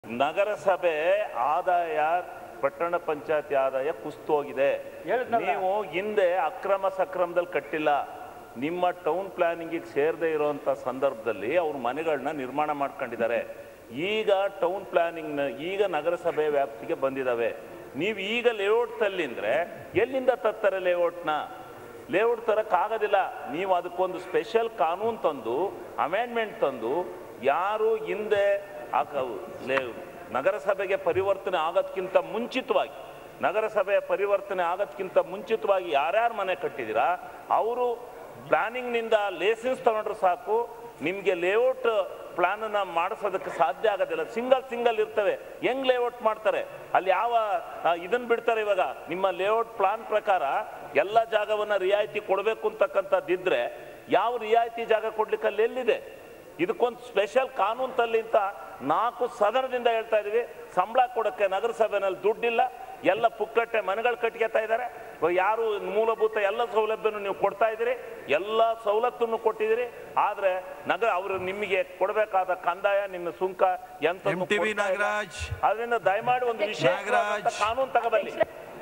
ನಗರಸಭೆ ಆದಾಯ ಪಟ್ಟಣ ಪಂಚಾಯತಿ ಆದಾಯ ಕುಸ್ತು ಹೋಗಿದೆ ಹೇಳಿದ್ನಲ್ಲ. ನೀವು ಹಿಂದೆ ಅಕ್ರಮ ಸಕ್ರಮದಲ್ಲಿ ಕಟ್ಟಿಲ್ಲ ನಿಮ್ಮ ಟೌನ್ ಪ್ಲಾನಿಂಗಿಗೆ ಸೇರದೆ ಇರುವಂತ ಸಂದರ್ಭದಲ್ಲಿ ಅವ್ರ ಮನೆಗಳನ್ನ ನಿರ್ಮಾಣ ಮಾಡ್ಕೊಂಡಿದ್ದಾರೆ ಈಗ ಟೌನ್ ಪ್ಲಾನಿಂಗ್ ಈಗ ನಗರಸಭೆ ವ್ಯಾಪ್ತಿಗೆ ಬಂದಿದ್ದಾವೆ ನೀವು ಈಗ ಲೇಔಟ್ ತಲ್ಲಿಂದ್ರೆ ಎಲ್ಲಿಂದ ತತ್ತಾರೆ ಲೇಔಟ್ನ ಲೇಔಟ್ ತರಕ್ಕಾಗೋದಿಲ್ಲ ನೀವು ಅದಕ್ಕೊಂದು ಸ್ಪೆಷಲ್ ಕಾನೂನು ತಂದು ಅಮೆಂಡ್ಮೆಂಟ್ ತಂದು ಯಾರು ಹಿಂದೆ ಆಕ- ಲೇ- ನಗರಸಭೆಗೆ ಪರಿವರ್ತನೆ ಆಗೋದ್ಕಿಂತ ಮುಂಚಿತವಾಗಿ ನಗರಸಭೆಯ ಪರಿವರ್ತನೆ ಆಗೋದ್ಕಿಂತ ಮುಂಚಿತವಾಗಿ ಯಾರ್ಯಾರು ಮನೆ ಕಟ್ಟಿದ್ದೀರಾ ಅವರು ಪ್ಲಾನಿಂಗ್ನಿಂದ ಲೇಸೆನ್ಸ್ ತಗೊಂಡ್ರೆ ಸಾಕು ನಿಮಗೆ ಲೇಔಟ್ ಪ್ಲಾನನ್ನ ಮಾಡಿಸೋದಕ್ಕೆ ಸಾಧ್ಯ ಆಗೋದಿಲ್ಲ ಸಿಂಗಲ್ ಸಿಂಗಲ್ ಇರ್ತವೆ ಹೆಂಗ್ ಲೇಔಟ್ ಮಾಡ್ತಾರೆ ಅಲ್ಲಿ ಯಾವ ಆ, ಇದನ್ನ ಬಿಡ್ತಾರೆ ಇವಾಗ ನಿಮ್ಮ ಲೇಔಟ್ ಪ್ಲಾನ್ ಪ್ರಕಾರ ಎಲ್ಲ ಜಾಗವನ್ನ ರಿಯಾಯಿತಿ ಕೊಡಬೇಕು ಅಂತಕ್ಕಂಥದ್ದಿದ್ರೆ ಯಾವ ರಿಯಾಯಿತಿ ಜಾಗ ಕೊಡ್ಲಿಕ್ಕೆ ಅಲ್ಲಿ ಎಲ್ಲಿದೆ ಇದಕ್ಕೊಂದು ಸ್ಪೆಷಲ್ ಕಾನೂನು ತಲ್ಲಿ ಅಂತ ನಾಲ್ಕು ಸದನದಿಂದ ಹೇಳ್ತಾ ಇದೀವಿ ಸಂಬಳ ಕೊಡಕ್ಕೆ ನಗರಸಭೆನಲ್ಲಿ ದುಡ್ಡಿಲ್ಲ ಎಲ್ಲ ಪುಕ್ಕಟ್ಟೆ ಮನೆಗಳು ಕಟ್ಕೊತಾ ಇದ್ದಾರೆ ಇವಾಗ ಯಾರು ಮೂಲಭೂತ ಎಲ್ಲ ಸೌಲಭ್ಯನು ನೀವು ಕೊಡ್ತಾ ಇದ್ದೀರಿ ಎಲ್ಲ ಸವಲತ್ತನ್ನು ಕೊಟ್ಟಿದ್ದೀರಿ ಆದ್ರೆ ನಗರ ಅವರು ನಿಮಗೆ ಕೊಡಬೇಕಾದ ಕಂದಾಯ ನಿಮ್ಮ ಸುಂಕ ಎಂತ MTV ನಾಗರಾಜ್. ಅದರಿಂದ ದಯಮಾಡಿ ಒಂದು ವಿಶೇಷ ನಾಗರಾಜ್. ಕಾನೂನು ತಗೋಬಲ್ಲಿ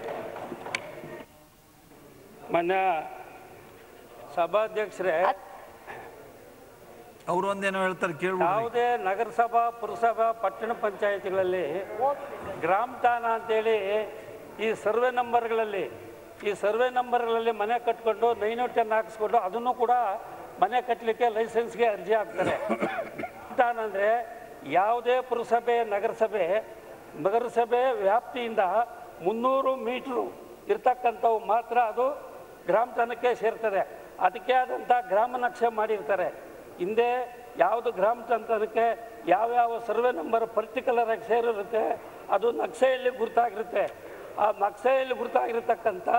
ಮಾನ್ಯ ಸಭಾಧ್ಯಕ್ಷರೇ ಅವ್ರು ಒಂದೇನೋ ಹೇಳ್ತಾರೆ ಕೇಳ್ಬಿಡ್ರಿ ಯಾವುದೇ ನಗರಸಭಾ ಪುರಸಭಾ ಪಟ್ಟಣ ಪಂಚಾಯತಿಗಳಲ್ಲಿ ಗ್ರಾಮ ಠಾಣ ಅಂತೇಳಿ ಈ ಸರ್ವೆ ನಂಬರ್ಗಳಲ್ಲಿ ಈ ಸರ್ವೆ ನಂಬರ್ಗಳಲ್ಲಿ ಮನೆ ಕಟ್ಕೊಂಡು ನೈನ್ ಟೆನ್ ಹಾಕಿಸ್ಕೊಂಡು ಅದನ್ನು ಕೂಡ ಮನೆ ಕಟ್ಟಲಿಕ್ಕೆ ಲೈಸೆನ್ಸ್ಗೆ ಅರ್ಜಿ ಹಾಕ್ತಾರೆ ಠಾಣ ಅಂದರೆ ಯಾವುದೇ ಪುರಸಭೆ ನಗರಸಭೆ ನಗರಸಭೆ ವ್ಯಾಪ್ತಿಯಿಂದ ಮುನ್ನೂರು ಮೀಟ್ರು ಇರ್ತಕ್ಕಂಥವು ಮಾತ್ರ ಅದು ಗ್ರಾಮ ಠಾಣಕ್ಕೆ ಸೇರ್ತದೆ ಅದಕ್ಕೆ ಆದಂಥ ಗ್ರಾಮ ನಕ್ಷೆ ಮಾಡಿರ್ತಾರೆ ಹಿಂದೆ ಯಾವುದು ಗ್ರಾಮ ತಂತ್ರಕ್ಕೆ ಯಾವ್ಯಾವ ಸರ್ವೆ ನಂಬರ್ ಪರ್ಟಿಕ್ಯುಲರ್ ಆಗಿ ಸೇರಿರುತ್ತೆ ಅದು ನಕ್ಷೆಯಲ್ಲಿ ಗುರುತಾಗಿರುತ್ತೆ ಆ ನಕ್ಷೆಯಲ್ಲಿ ಗುರುತಾಗಿರ್ತಕ್ಕಂಥ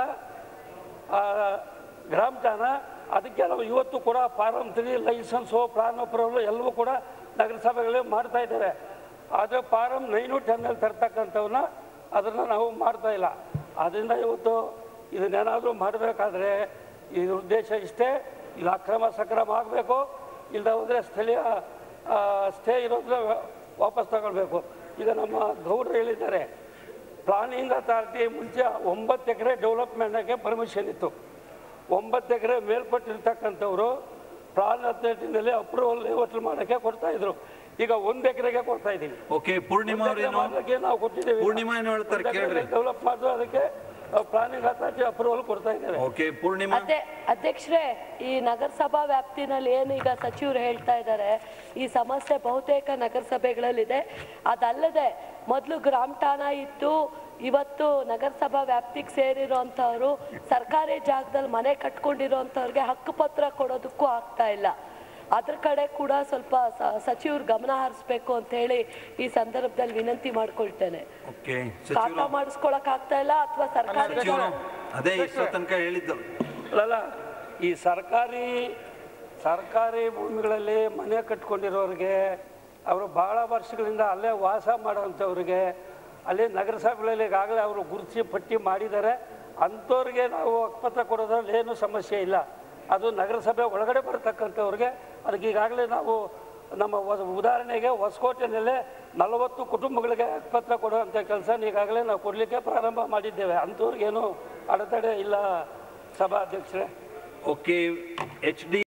ಆ, ಗ್ರಾಮ ಠಾಣ ಅದಕ್ಕೆ ನಾವು ಇವತ್ತು ಕೂಡ form three licence plan approval ಎಲ್ಲವೂ ಕೂಡ ನಗರಸಭೆಗಳೇ ಮಾಡ್ತಾ ಇದ್ದಾರೆ ಆದರೆ ಫಾರಮ್ ನೈನು ಟೆನ್ನಲ್ಲಿ ತರ್ತಕ್ಕಂಥವನ್ನ ಅದನ್ನು ನಾವು ಮಾಡ್ತಾ ಇಲ್ಲ ಆದ್ದರಿಂದ ಇವತ್ತು ಇದನ್ನೇನಾದರೂ ಮಾಡಬೇಕಾದ್ರೆ ಇದ್ರ ಉದ್ದೇಶ ಇಷ್ಟೇ ಇಲ್ಲಿ ಅಕ್ರಮ ಸಕ್ರಮ ಆಗಬೇಕು ಇಲ್ಲದ ಹೋದರೆ ಸ್ಥಳೀಯ ಆ, ಸ್ಟೇ ಇರೋದ್ರ ವಾಪಸ್ ತಗೊಳ್ಬೇಕು ಈಗ ನಮ್ಮ ಗೌಡ್ರು ಹೇಳಿದ್ದಾರೆ ಪ್ಲಾನಿಂಗ್ ಅಥಾರಿಟಿ ಮುಂಚೆ ಒಂಬತ್ತು ಎಕರೆ ಡೆವಲಪ್ಮೆಂಟ್ಗೆ ಪರ್ಮಿಷನ್ ಇತ್ತು ಒಂಬತ್ತು ಎಕರೆ ಮೇಲ್ಪಟ್ಟಿರ್ತಕ್ಕಂಥವ್ರು ಪ್ಲಾನ್ ಅಥಾರಿಟಿನಲ್ಲಿ ಅಪ್ರೂವಲ್ ಲೇಔಟ್ ಮಾಡೋಕ್ಕೆ ಕೊಡ್ತಾ ಇದ್ರು ಈಗ ಒಂದು ಎಕರೆಗೆ ಕೊಡ್ತಾ ಇದ್ದೀವಿ ಓಕೆ ಪೂರ್ಣಿಮಾ ಅವ್ರೇನು ಮಾಡೋಕ್ಕೆ ನಾವು ಕೊಟ್ಟಿದ್ದೀವಿ ಪೂರ್ಣಿಮಾ ಏನು ಹೇಳ್ತಾರೆ ಕೇಳ್ರಿ ಡೆವಲಪ್ ಮಾಡೋದು ಅದಕ್ಕೆ ಪ್ಲಾನಿಂಗ್ ಅಥಾರಿಟಿ ಅಪ್ರೂವಲ್ ಕೊಡ್ತಾ ಇದ್ದಾರೆ ಓಕೆ ಪೂರ್ಣಿಮಾ ಅದೇ ಅಧ್ಯಕ್ಷರೇ ಈ ನಗರಸಭಾ ವ್ಯಾಪ್ತಿನಲ್ಲಿ ಏನು ಈಗ ಸಚಿವರು ಹೇಳ್ತಾ ಇದ್ದಾರೆ ಈ ಸಮಸ್ಯೆ ಬಹುತೇಕ ನಗರಸಭೆಗಳಲ್ಲಿದೆ ಅದಲ್ಲದೆ ಮೊದಲು ಗ್ರಾಮ ಠಾಣ ಇತ್ತು ಇವತ್ತು ನಗರಸಭಾ ವ್ಯಾಪ್ತಿಗೆ ಸೇರಿರೋಂಥವ್ರು ಸರ್ಕಾರಿ ಜಾಗದಲ್ಲಿ ಮನೆ ಕಟ್ಕೊಂಡಿರೋಂಥವ್ರಿಗೆ ಹಕ್ಕುಪತ್ರ ಕೊಡೋದಕ್ಕೂ ಆಗ್ತಾ ಇಲ್ಲ ಅದ್ರ ಕಡೆ ಕೂಡ ಸ್ವಲ್ಪ ಸ- ಸಚಿವರು ಗಮನ ಹರಿಸ್ಬೇಕು ಅಂತ ಹೇಳಿ ಈ ಸಂದರ್ಭದಲ್ಲಿ ವಿನಂತಿ ಮಾಡ್ಕೊಳ್ತೇನೆ ಓಕೆ ಖಾತಾ ಸಚಿವರು ಮಾಡಿಸ್ಕೊಳಕ್ ಆಗ್ತಾ ಇಲ್ಲ ಅಥವಾ ಸರ್ಕಾರಿ ಸಚಿವರು ಅದೇ ಇಷ್ಟೋ ತನಕ ಹೇಳಿದ್ದು ಅಲ್ಲ ಈ ಸರ್ಕಾರಿ ಸರ್ಕಾರಿ ಭೂಮಿಗಳಲ್ಲಿ ಮನೆ ಕಟ್ಕೊಂಡಿರೋರಿಗೆ ಅವರು ಭಾಳ ವರ್ಷಗಳಿಂದ ಅಲ್ಲೇ ವಾಸ ಮಾಡೋವಂಥವ್ರಿಗೆ ಅಲ್ಲಿ ನಗರಸಭೆಗಳಲ್ಲಿ ಈಗಾಗಲೇ ಅವರು ಗುರುತಿಸಿ ಪಟ್ಟಿ ಮಾಡಿದ್ದಾರೆ ಅಂಥವ್ರಿಗೆ ನಾವು ಹಕ್ಕುಪತ್ರ ಕೊಡೋದ್ರಲ್ಲಿ ಏನೂ ಸಮಸ್ಯೆ ಇಲ್ಲ ಅದು ನಗರಸಭೆ ಒಳಗಡೆ ಬರ್ತಕ್ಕಂಥವ್ರಿಗೆ ಅದಕ್ಕೆ ಈಗಾಗಲೇ ನಾವು ನಮ್ಮ ಹೊಸ- ಉದಾಹರಣೆಗೆ ಹೊಸಕೋಟೆನಲ್ಲೇ ನಲವತ್ತು ಕುಟುಂಬಗಳಿಗೆ ಹಕ್ಕುಪತ್ರ ಕೊಡುವಂಥ ಕೆಲಸ ಈಗಾಗಲೇ ನಾವು ಕೊಡಲಿಕ್ಕೆ ಪ್ರಾರಂಭ ಮಾಡಿದ್ದೇವೆ ಅಂಥವ್ರಿಗೇನು ಅಡೆತಡೆ ಇಲ್ಲ ಸಭಾಧ್ಯಕ್ಷರೇ ಓಕೆ ಎಚ್ ಡಿ